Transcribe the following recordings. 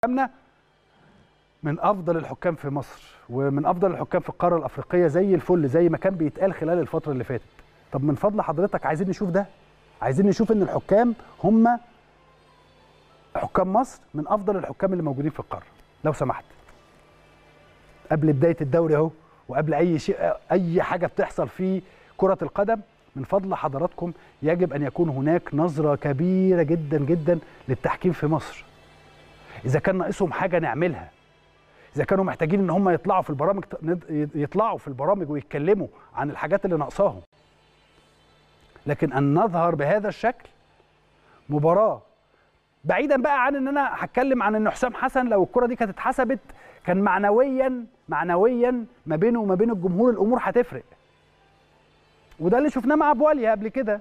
حكامنا من افضل الحكام في مصر ومن افضل الحكام في القاره الافريقيه زي الفل زي ما كان بيتقال خلال الفتره اللي فاتت طب من فضل حضرتك عايزين نشوف ده عايزين نشوف ان الحكام هم حكام مصر من افضل الحكام اللي موجودين في القاره لو سمحت قبل بدايه الدوري اهو وقبل اي شيء اي حاجه بتحصل في كره القدم من فضل حضراتكم يجب ان يكون هناك نظره كبيره جدا جدا للتحكيم في مصر اذا كان ناقصهم حاجه نعملها اذا كانوا محتاجين ان هم يطلعوا في البرامج يطلعوا في البرامج ويتكلموا عن الحاجات اللي ناقصاهم لكن ان نظهر بهذا الشكل مباراه بعيدا بقى عن ان انا هتكلم عن ان حسام حسن لو الكره دي كانت اتحسبت كان معنويا معنويا ما بينه وما بين الجمهور الامور هتفرق وده اللي شفناه مع بواليا قبل كده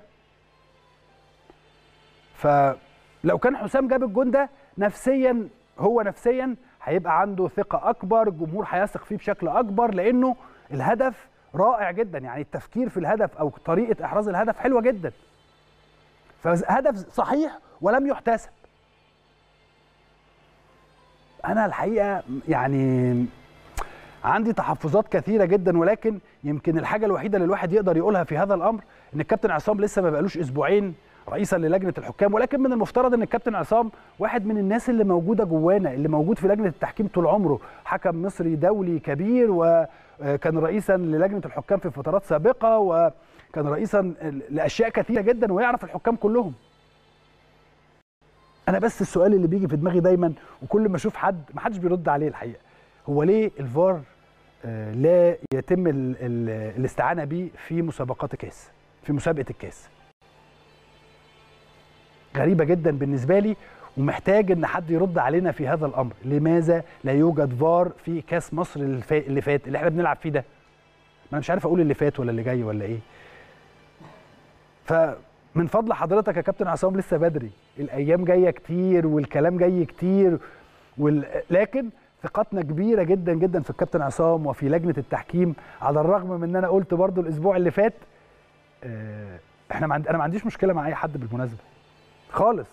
فلو كان حسام جاب الجون ده نفسيا هو نفسيا هيبقى عنده ثقه اكبر الجمهور هيثق فيه بشكل اكبر لانه الهدف رائع جدا يعني التفكير في الهدف او طريقه احراز الهدف حلوه جدا فهدف صحيح ولم يحتسب انا الحقيقه يعني عندي تحفظات كثيره جدا ولكن يمكن الحاجه الوحيده اللي الواحد يقدر يقولها في هذا الامر ان الكابتن عصام لسه ما بقالوش اسبوعين رئيسا للجنه الحكام ولكن من المفترض ان الكابتن عصام واحد من الناس اللي موجوده جوانا اللي موجود في لجنه التحكيم طول عمره حكم مصري دولي كبير وكان رئيسا للجنه الحكام في فترات سابقه وكان رئيسا لاشياء كثيره جدا ويعرف الحكام كلهم انا بس السؤال اللي بيجي في دماغي دايما وكل ما اشوف حد ما حدش بيرد عليه الحقيقه هو ليه الفار لا يتم ال ال الاستعانه به في مسابقات الكاس في مسابقه الكاس غريبه جدا بالنسبه لي ومحتاج ان حد يرد علينا في هذا الامر لماذا لا يوجد فار في كاس مصر اللي فات اللي احنا بنلعب فيه ده ما انا مش عارف اقول اللي فات ولا اللي جاي ولا ايه فمن فضل حضرتك يا كابتن عصام لسه بدري الايام جايه كتير والكلام جاي كتير وال... لكن ثقتنا كبيره جدا جدا في الكابتن عصام وفي لجنه التحكيم على الرغم من ان انا قلت برضو الاسبوع اللي فات احنا ما عند... انا ما عنديش مشكله مع اي حد بالمناسبه خالص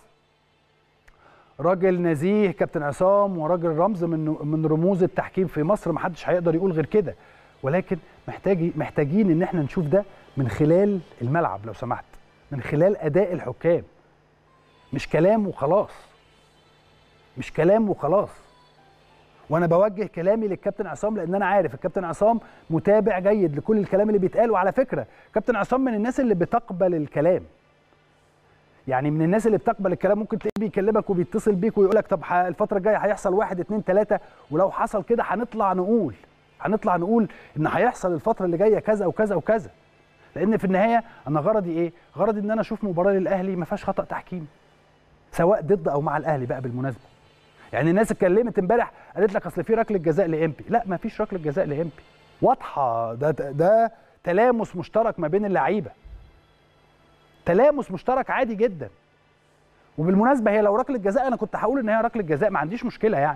راجل نزيه كابتن عصام وراجل رمز من من رموز التحكيم في مصر ما حدش هيقدر يقول غير كده ولكن محتاج محتاجين ان احنا نشوف ده من خلال الملعب لو سمحت من خلال اداء الحكام مش كلام وخلاص مش كلام وخلاص وانا بوجه كلامي للكابتن عصام لان انا عارف الكابتن عصام متابع جيد لكل الكلام اللي بيتقال وعلى فكره كابتن عصام من الناس اللي بتقبل الكلام يعني من الناس اللي بتقبل الكلام ممكن تلاقيه بيكلمك وبيتصل بيك ويقول لك طب الفتره الجايه هيحصل واحد اتنين تلاته ولو حصل كده هنطلع نقول هنطلع نقول ان هيحصل الفتره اللي جايه كذا وكذا وكذا لان في النهايه انا غرضي ايه غرضي ان انا اشوف مباراه للاهلي ما فيهاش خطا تحكيم سواء ضد او مع الاهلي بقى بالمناسبه يعني الناس اتكلمت امبارح قالت لك اصل في ركله جزاء لامبي لا ما فيش ركله جزاء لامبي واضحه ده ده تلامس مشترك ما بين اللعيبه تلامس مشترك عادي جدا وبالمناسبه هي لو ركله جزاء انا كنت هقول ان هي ركله جزاء ما عنديش مشكله يعني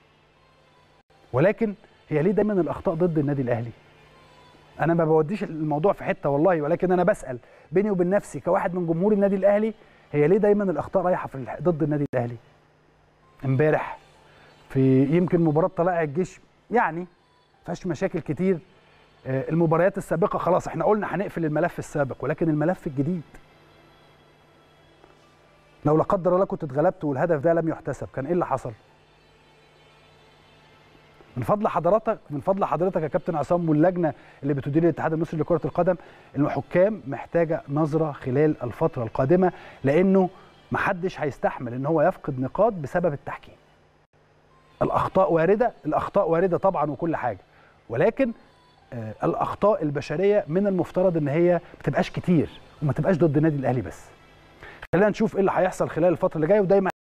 ولكن هي ليه دايما الاخطاء ضد النادي الاهلي انا ما بوديش الموضوع في حته والله ولكن انا بسال بيني وبين نفسي كواحد من جمهور النادي الاهلي هي ليه دايما الاخطاء رايحه في ضد النادي الاهلي امبارح في يمكن مباراه طلائع الجيش يعني فيهاش مشاكل كتير المباريات السابقه خلاص احنا قلنا هنقفل الملف السابق ولكن الملف الجديد لو لا قدر الله كنت اتغلبت والهدف ده لم يحتسب كان ايه اللي حصل من فضل حضرتك من فضل حضرتك يا كابتن عصام واللجنه اللي بتدير الاتحاد المصري لكره القدم الحكام محتاجه نظره خلال الفتره القادمه لانه محدش هيستحمل ان هو يفقد نقاط بسبب التحكيم الاخطاء وارده الاخطاء وارده طبعا وكل حاجه ولكن آه الاخطاء البشريه من المفترض ان هي ما تبقاش كتير وما تبقاش ضد النادي الاهلي بس خلينا نشوف ايه اللي هيحصل خلال الفتره اللي جايه ودايما